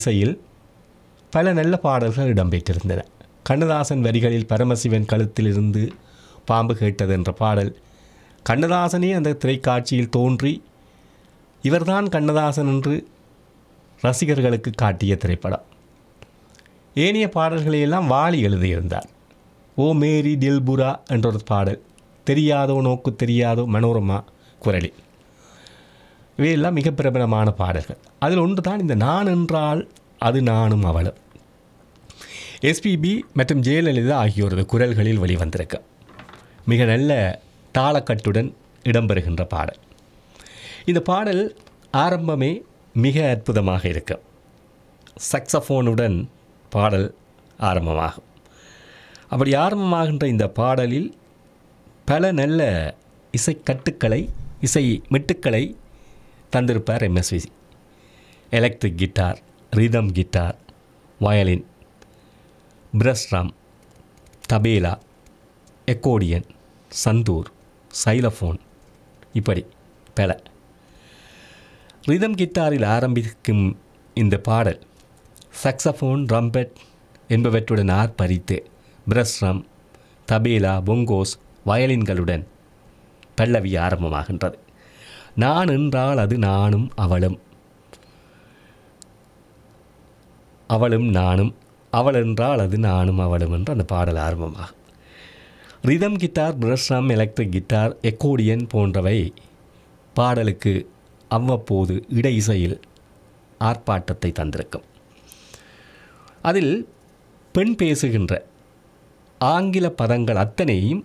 இசையில் பல நல்ல பாடல்கள் இடம்பெற்றிருந்தன கண்ணதாசன் வரிகளில் பரமசிவன் கழுத்திலிருந்து பாம்பு கேட்டது என்ற பாடல் கண்ணதாசனே அந்த திரைக்காட்சியில் தோன்றி இவர்தான் கண்ணதாசன் என்று ரசிகர்களுக்கு காட்டிய திரைப்படம் ஏனைய பாடல்களையெல்லாம் வாலி எழுதியிருந்தார் ஓ மேரி தில்புரா என்ற ஒரு பாடல் தெரியாதோ நோக்கு தெரியாதோ மனோரமா குரலில் இவையெல்லாம் மிக பிரபலமான பாடல்கள் அதில் ஒன்று தான் இந்த நான் என்றால் அது நானும் அவளும் எஸ்பிபி மற்றும் ஜெயலலிதா ஆகியோரது குரல்களில் வெளிவந்திருக்கு மிக நல்ல தாளக்கட்டுடன் இடம்பெறுகின்ற பாடல் இந்த பாடல் ஆரம்பமே மிக அற்புதமாக இருக்கு சக்ஸஃபோனுடன் பாடல் ஆரம்பமாகும் அப்படி ஆரம்பமாகின்ற இந்த பாடலில் பல நல்ல இசைக்கட்டுக்களை இசை மெட்டுக்களை தந்திருப்பார் MSV electric guitar rhythm guitar violin brush drum tabla accordion santoor xylophone இப்படி பல ரிதம் கிட்டாரில் ஆரம்பிக்கும் இந்த பாடல் சக்ஸஃபோன் ட்ரம்பெட் என்பவற்றுடன் ஆர்ப்பரித்து பிரஸ் ட்ரம் தபேலா பொங்கோஸ் வயலின்களுடன் பல்லவி ஆரம்பமாகின்றது நான் என்றால் அது நானும் அவளும் அவளும் நானும் அவள் என்றால் அது நானும் அவளும் என்று அந்த பாடல் ஆரம்பமாகும் rhythm guitar brush drum electric guitar accordion போன்றவை பாடலுக்கு அவ்வப்போது இட இசையில் ஆர்ப்பாட்டத்தை தந்திருக்கும் அதில் பெண் பேசுகின்ற ஆங்கில பதங்கள் அத்தனையும்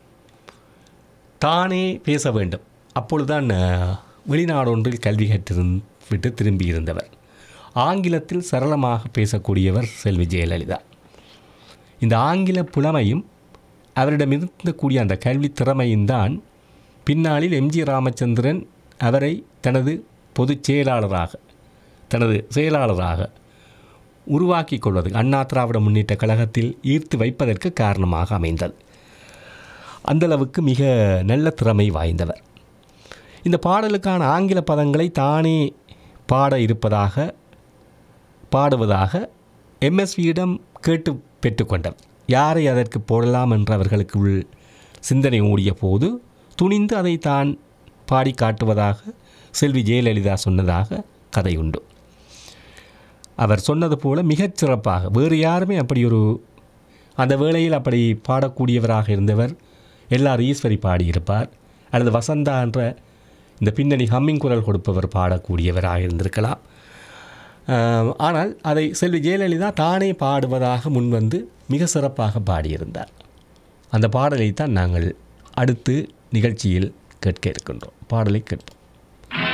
தானே பேச வேண்டும் அப்பொழுதுதான் அஹ், வெளிநாடொன்றில் கல்வி கற்றிருந் விட்டு திரும்பியிருந்தவர் ஆங்கிலத்தில் சரளமாக பேசக்கூடியவர் செல்வி ஜெயலலிதா இந்த ஆங்கில புலமையும் அவரிடம் இருக்கக்கூடிய அந்த கல்வி திறமையும் தான் பின்னாளில் எம்ஜி ராமச்சந்திரன் அவரை தனது பொதுச் செயலாளராக தனது செயலாளராக உருவாக்கி கொள்வது அண்ணா திராவிட முன்னேற்ற கழகத்தில் ஈர்த்து வைப்பதற்கு காரணமாக அமைந்தது அந்தளவுக்கு மிக நல்ல திறமை வாய்ந்தவர் இந்த பாடலுக்கான ஆங்கில பதங்களை தானே பாட இருப்பதாக பாடுவதாக எம்எஸ்வியிடம் கேட்டு பெற்றுக்கொண்டவர் யாரை அதற்கு போடலாம் என்று அவர்களுக்கு உள் சிந்தனை ஓடிய போது துணிந்து அதை தான் பாடி காட்டுவதாக செல்வி ஜெயலலிதா சொன்னதாக கதை உண்டு அவர் சொன்னது போல மிகச் சிறப்பாக வேறு யாருமே அப்படி ஒரு அந்த வேளையில் அப்படி பாடக்கூடியவராக இருந்தவர் எல்லார் ஈஸ்வரி பாடியிருப்பார் அல்லது வசந்தா என்ற இந்த பின்னணி ஹம்மிங் குரல் கொடுப்பவர் பாடக்கூடியவராக இருந்திருக்கலாம் ஆஹ், ஆனால் அதை செல்வி ஜெயலலிதா தானே பாடுவதாக முன்வந்து மிக சிறப்பாக பாடியிருந்தார் அந்த பாடலை தான் நாங்கள் அடுத்து நிகழ்ச்சியில் கேட்க இருக்கின்றோம் பாடலை கேட்போம்